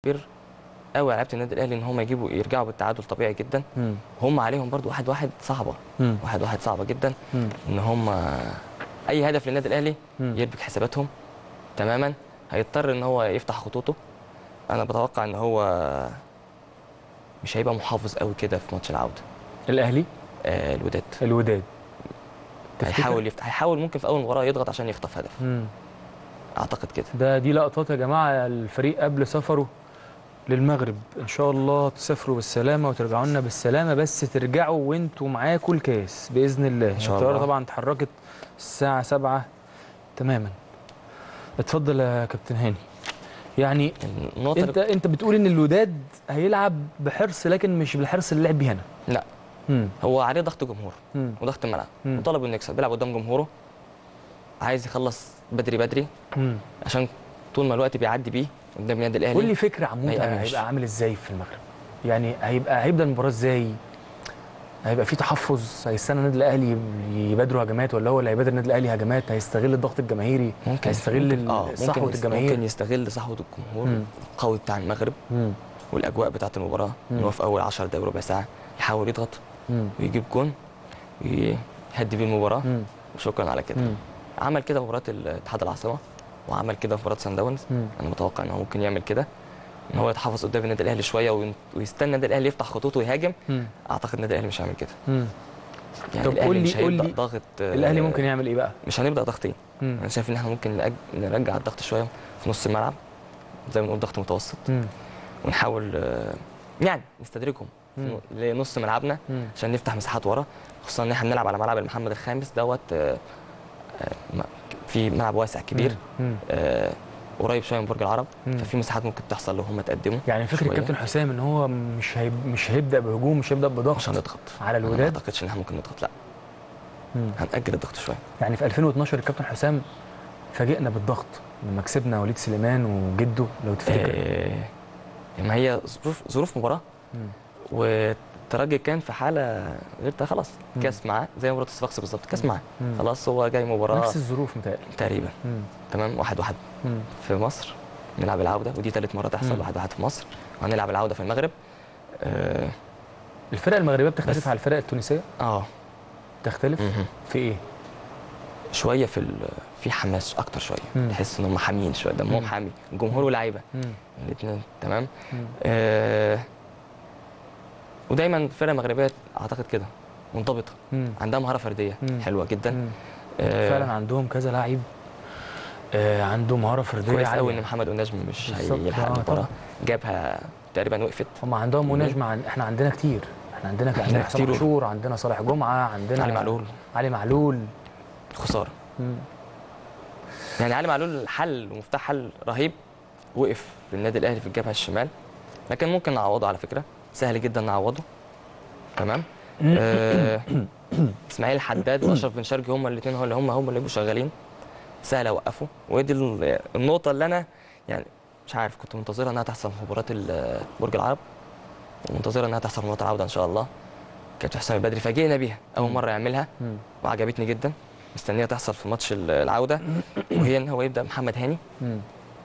كبير قوي على لعيبه النادي الاهلي ان هم يجيبوا يرجعوا بالتعادل طبيعي جدا مم. هم عليهم برضو واحد واحد صعبه مم. واحد واحد صعبه جدا مم. ان هم اي هدف للنادي الاهلي مم. يربك حساباتهم تماما هيضطر ان هو يفتح خطوطه انا بتوقع ان هو مش هيبقى محافظ قوي كده في ماتش العوده الاهلي آه الوداد الوداد تفتكر؟ هيحاول يفتح هيحاول ممكن في اول مباراه يضغط عشان يخطف هدف مم. اعتقد كده ده دي لقطات يا جماعه الفريق قبل سفره للمغرب ان شاء الله تسافروا بالسلامه وترجعوا لنا بالسلامه بس ترجعوا وانتوا معاكم الكاس باذن الله إن شاء الطياره الله. طبعا اتحركت الساعه 7 تماما اتفضل يا كابتن هاني يعني النقطه انت انت بتقول ان الوداد هيلعب بحرص لكن مش بالحرص اللي لعب بيه هنا لا مم. هو عليه ضغط جمهور مم. وضغط الملعب مم. وطلب انه يكسب بيلعب قدام جمهوره عايز يخلص بدري بدري مم. عشان طول ما الوقت بيعدي بيه قدام النادي الاهلي قول لي فكره عموما ما يأمنش. هيبقى عامل ازاي في المغرب يعني هيبقى هيبدا المباراه ازاي هيبقى في تحفظ هيستنى النادي الاهلي يبادروا هجمات ولا هو اللي هيبادر النادي الاهلي هجمات هيستغل الضغط الجماهيري ممكن هيستغل ممكن اه ممكن صحوه يست- الجماهير ممكن يستغل صحوه الجمهور مم. القوي بتاع المغرب مم. والاجواء بتاعه المباراه ان مم. هو في اول 10 دقايق ربع ساعه يحاول يضغط مم. ويجيب جون ويهدي بيه المباراه مم. وشكرا على كده مم. عمل كده في مباراه اتحاد العاصمه وعمل كده في مباراه سان داونز مم. انا متوقع ان هو ممكن يعمل كده ان هو يتحفظ قدام النادي الاهلي شويه وين- ويستنى النادي الاهلي يفتح خطوطه ويهاجم مم. اعتقد النادي الاهلي مش هيعمل كده مم. يعني طب الاهلي قول لي- مش قول هيبدا لي ضاغط آه، الاهلي ممكن يعمل ايه بقى مش هنبدا ضاغطين مم. انا شايف ان احنا ممكن نأج- نرجع الضغط شويه في نص الملعب زي ما نقول ضغط متوسط مم. ونحاول آه، يعني نستدرجهم في مم. نو- لنص ملعبنا مم. عشان نفتح مساحات ورا خصوصا ان احنا بنلعب على ملعب المحمد الخامس دوت آه، آه، م- في ملعب واسع كبير مم. آه، قريب شويه من برج العرب مم. ففي مساحات ممكن تحصل لو هم تقدموا يعني فكره شوية. كابتن حسام ان هو مش هيب... مش هيبدا بهجوم مش هيبدا بضغط مش هنضغط على أنا الوداد ما اعتقدش ان احنا ممكن نضغط لا مم. هنأجل الضغط شويه يعني في 2012 الكابتن حسام فاجئنا بالضغط لما كسبنا وليد سليمان وجده لو تفتكر آه، ما هي ظروف ظروف مباراه مم. والترجي كان في حاله غير تا- خلاص مم. كاس معاه زي مباراه الصفاقسي بالظبط كاس معاه مم. خلاص هو جاي مباراه نفس الظروف متهيألي تقريبا مم. تمام واحد واحد مم. في مصر نلعب العوده ودي ثالث مره تحصل مم. واحد واحد في مصر وهنلعب العوده في المغرب اه, الفرق المغربيه بتختلف بس- عن الفرق التونسيه آه. تختلف مهم. في ايه شويه في ال- في حماس اكتر شويه مم. تحس ان هم حامين شويه دمهم مم. حامي الجمهور واللعيبه مم. الاثنين تمام مم. آه ودايما الفرق المغربيه اعتقد كده منضبطه مم. عندها مهاره فرديه مم. حلوه جدا مم. آه فعلا عندهم كذا لعيب آه عنده مهاره فرديه كويس قوي ان عاليه محمد ونجم مش بالظبط. هيلحق آه، المباراه طبعا. جابها تقريبا وقفت هم عندهم مم. ونجم عن... احنا عندنا كتير احنا عندنا عندنا عندنا حسام كتير. عاشور عندنا صالح جمعه عندنا علي معلول علي معلول خساره مم. يعني علي معلول حل ومفتاح حل رهيب وقف للنادي الاهلي في الجبهه الشمال لكن ممكن نعوضه على فكره سهل جدا نعوضه تمام آه اسماعيل حداد واشرف بن شرقي هم الاثنين هم اللي هم هم اللي يبقوا شغالين سهل اوقفه ودي ال- النقطه اللي انا يعني مش عارف كنت منتظرها انها تحصل في مباراه ال- برج العرب ومنتظرها انها تحصل في مباراه العوده ان شاء الله كانت حسام البدري فاجئنا بيها اول مره يعملها مم. وعجبتني جدا مستنيه تحصل في ماتش ال- العوده وهي ان هو يبدا محمد هاني مم.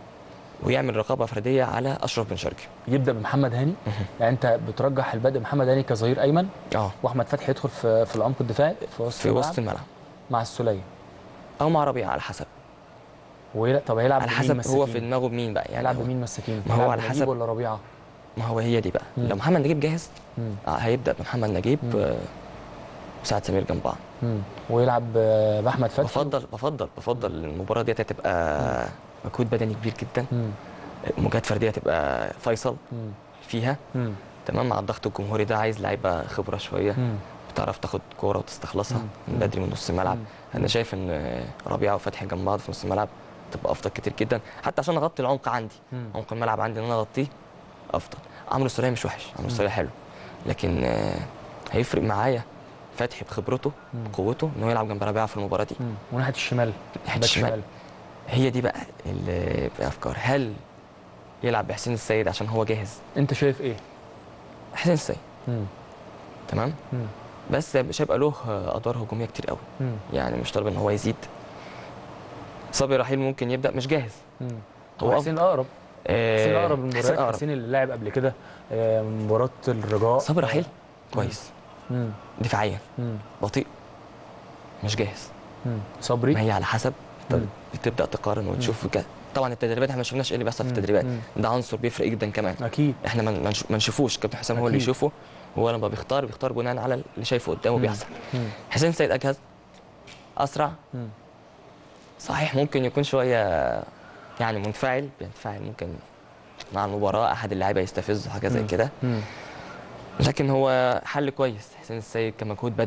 ويعمل رقابه فرديه على اشرف بن شرقي يبدا بمحمد هاني يعني انت بترجح البدء محمد هاني كظهير ايمن اه واحمد فتحي يدخل في في العمق الدفاعي في وسط في الملعب وسط الملعب مع السوليه او مع ربيع على حسب ويلا طب هيلعب على بمين حسب هو مساكين؟ في دماغه مين بقى يعني هيلعب هو- بمين مساكين ما هو هيلعب على بنجيب حسب- ولا ربيعه ما هو هي دي بقى مم. لو محمد نجيب جاهز مم. آه، هيبدا بمحمد نجيب مم. آه، وسعد سمير جنب بعض مم. ويلعب آه، باحمد فتحي بفضل بفضل بفضل المباراه ديت هتبقى مجهود بدني كبير جدا مم. مجهود فرديه هتبقى فيصل مم. فيها مم. تمام مع الضغط الجمهوري ده عايز لعيبه خبره شويه مم. بتعرف تاخد كوره وتستخلصها مم. من بدري من نص الملعب مم. انا شايف ان ربيعه وفتحي جنب بعض في نص الملعب تبقى افضل كتير جدا حتى عشان اغطي العمق عندي مم. عمق الملعب عندي ان انا اغطيه افضل عمرو السوليه مش وحش عمرو السوليه حلو لكن آه، هيفرق معايا فتحي بخبرته مم. بقوته ان هو يلعب جنب ربيعه في المباراه دي مم. وناحيه الشمال ناحيه باك الشمال هي دي بقى اللي بافكار هل يلعب بحسين السيد عشان هو جاهز انت شايف ايه؟ حسين السيد مم. تمام مم. بس مش هيبقى له ادوار هجوميه كتير قوي مم. يعني مش طالب ان هو يزيد صبري رحيل ممكن يبدا مش جاهز مم. هو هو حسين الاقرب آه، حسين اقرب حسين المباريات أقرب. حسين اللي لعب قبل كده آه، مباراه الرجاء صبري رحيل كويس مم. دفاعيا مم. بطيء مش جاهز مم. ما صبري هي على حسب مم. بتبدا تقارن وتشوف ك- طبعا التدريبات احنا ما شفناش ايه اللي بيحصل في مم. التدريبات مم. ده عنصر بيفرق جدا كمان اكيد احنا ما ما نش- ما نشوفوش كابتن حسام هو اللي أكيد. يشوفه هو لما بيختار بيختار بناء على اللي شايفه قدامه مم. بيحصل مم. حسين سيد اجهز اسرع مم. صحيح ممكن يكون شويه يعني منفعل بينفعل ممكن مع المباراه احد اللعيبه يستفزه حاجه زي مم. كده مم. لكن هو حل كويس حسين السيد كمجهود بدني